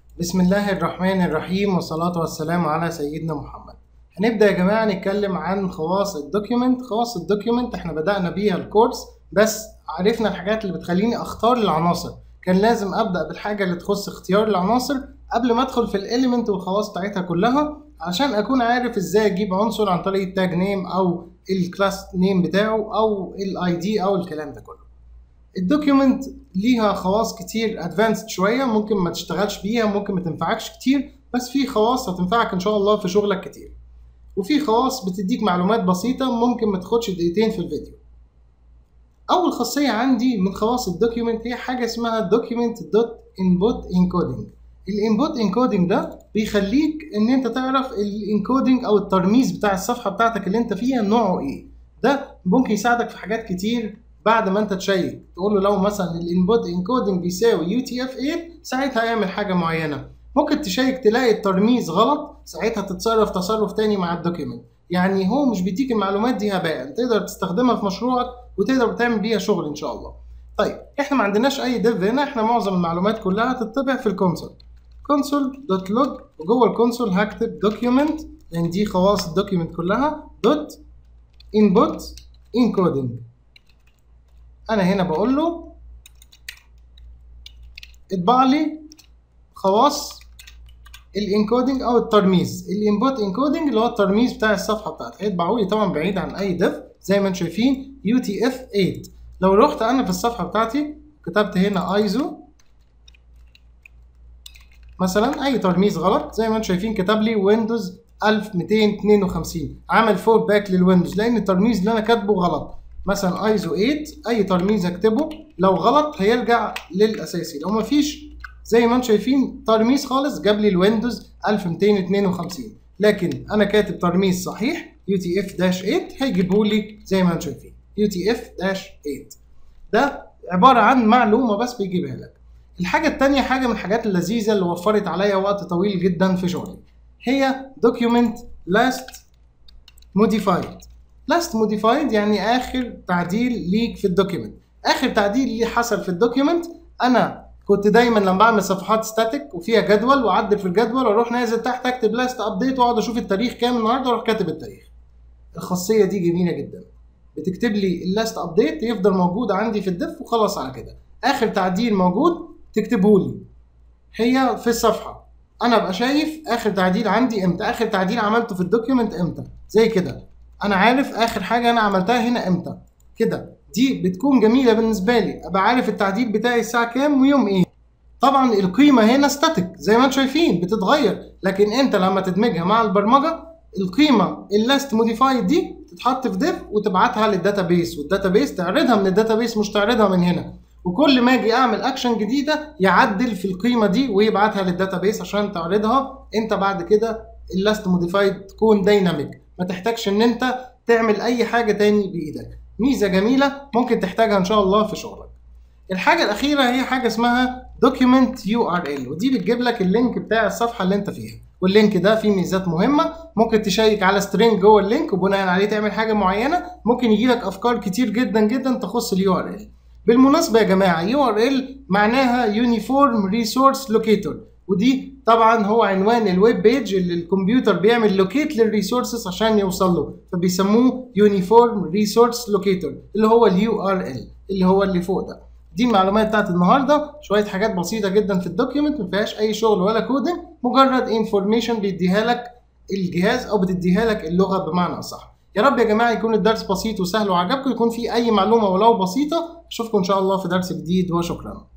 بسم الله الرحمن الرحيم والصلاة والسلام على سيدنا محمد هنبدأ يا جماعة نتكلم عن خواص الدوكيومنت خواص الدوكيومنت احنا بدأنا بيها الكورس بس عرفنا الحاجات اللي بتخليني اختار العناصر كان لازم ابدأ بالحاجة اللي تخص اختيار العناصر قبل ما ادخل في الاليمنت والخواص بتاعتها كلها عشان اكون عارف ازاي اجيب عنصر عن طريق التاج نيم او الكلاس نيم بتاعه او الاي دي او الكلام ده كله الدوكيومنت ليها خواص كتير ادفانسد شويه ممكن ما تشتغلش بيها ممكن ما تنفعكش كتير بس في خواص هتنفعك ان شاء الله في شغلك كتير وفي خواص بتديك معلومات بسيطه ممكن ما تاخدش دقيقتين في الفيديو اول خاصيه عندي من خواص الدوكيومنت هي حاجه اسمها دوكيومنت دوت انبوت انكودنج الانبوت انكودنج ده بيخليك ان انت تعرف الانكودنج او الترميز بتاع الصفحه بتاعتك اللي انت فيها نوعه ايه ده ممكن يساعدك في حاجات كتير بعد ما انت تشيك تقول له لو مثلا الانبوت انكودنج بيساوي يو تي اف 8 ساعتها يعمل حاجه معينه ممكن تشيك تلاقي الترميز غلط ساعتها تتصرف تصرف تاني مع الدوكيمنت يعني هو مش بيديك المعلومات دي هباء تقدر تستخدمها في مشروعك وتقدر تعمل بيها شغل ان شاء الله طيب احنا ما عندناش اي ديف هنا احنا معظم المعلومات كلها هتطبع في الكونسول كونسول دوت لوج وجوه الكونسول هكتب دوكيومنت لان دي خواص الدوكيومنت كلها دوت انبوت انكودنج انا هنا بقول له اطبع لي خواص الانكودنج او الترميز الانبوت انكودنج اللي هو الترميز بتاع الصفحه بتاعتي هيطبعوا لي طبعا بعيد عن اي ديف زي ما انتم شايفين يو تي اف 8 لو رحت انا في الصفحه بتاعتي كتبت هنا ايزو مثلا اي ترميز غلط زي ما انتم شايفين كتب لي ويندوز 1252 عمل فول باك للويندوز لان الترميز اللي انا كاتبه غلط مثلا ايزو 8 اي ترميز اكتبه لو غلط هيرجع للاساسي لو مفيش زي ما انتم شايفين ترميز خالص جاب لي الويندوز 1252 لكن انا كاتب ترميز صحيح يو تي اف داش 8 هيجيبه لي زي ما انتم شايفين يو تي اف داش 8 ده عباره عن معلومه بس بيجيبها لك الحاجه الثانيه حاجه من الحاجات اللذيذه اللي وفرت عليا وقت طويل جدا في شغلي هي دوكيومنت لاست موديفايد لاست موديفايد يعني اخر تعديل ليك في الدوكيومنت اخر تعديل لي حصل في الدوكيومنت انا كنت دايما لما بعمل صفحات ستاتيك وفيها جدول واعدل في الجدول واروح نازل تحت اكتب لاست ابديت واقعد اشوف التاريخ كام النهارده واروح كاتب التاريخ الخاصيه دي جميله جدا بتكتب لي اللاست ابديت يفضل موجود عندي في الدف وخلاص على كده اخر تعديل موجود تكتبه لي هي في الصفحه انا ابقى شايف اخر تعديل عندي امتى اخر تعديل عملته في الدوكيومنت امتى زي كده انا عارف اخر حاجه انا عملتها هنا امتى كده دي بتكون جميله بالنسبه لي ابقى عارف التعديل بتاعي الساعه كام ويوم ايه طبعا القيمه هنا ستاتيك زي ما انتم شايفين بتتغير لكن انت لما تدمجها مع البرمجه القيمه اللاست موديفايد دي تتحط في ديف وتبعتها للداتابيس والداتابيس تعرضها من الداتابيس مش تعرضها من هنا وكل ما اجي اعمل اكشن جديده يعدل في القيمه دي ويبعتها للداتابيس عشان تعرضها انت بعد كده اللاست موديفايد تكون دايناميك ما تحتاجش ان انت تعمل اي حاجه تاني بايدك ميزه جميله ممكن تحتاجها ان شاء الله في شغلك الحاجه الاخيره هي حاجه اسمها دوكيومنت يو ار ال ودي بتجيب لك اللينك بتاع الصفحه اللي انت فيها واللينك ده فيه ميزات مهمه ممكن تشيك على سترينج جوه اللينك وبناء عليه تعمل حاجه معينه ممكن يجي لك افكار كتير جدا جدا تخص اليو ار ال بالمناسبه يا جماعه يو ار ال معناها يونيفورم ريسورس لوكيتور ودي طبعا هو عنوان الويب بيج اللي الكمبيوتر بيعمل لوكيت للريسورسز عشان يوصل له فبيسموه يونيفورم ريسورس لوكيتور اللي هو اليو ار ال اللي هو اللي فوق ده دي المعلومات بتاعت النهارده شويه حاجات بسيطه جدا في الدوكيومنت ما فيهاش اي شغل ولا كودنج مجرد انفورميشن بيديها لك الجهاز او بتديها لك اللغه بمعنى اصح يا رب يا جماعه يكون الدرس بسيط وسهل وعجبكم يكون في اي معلومه ولو بسيطه اشوفكم ان شاء الله في درس جديد وشكرا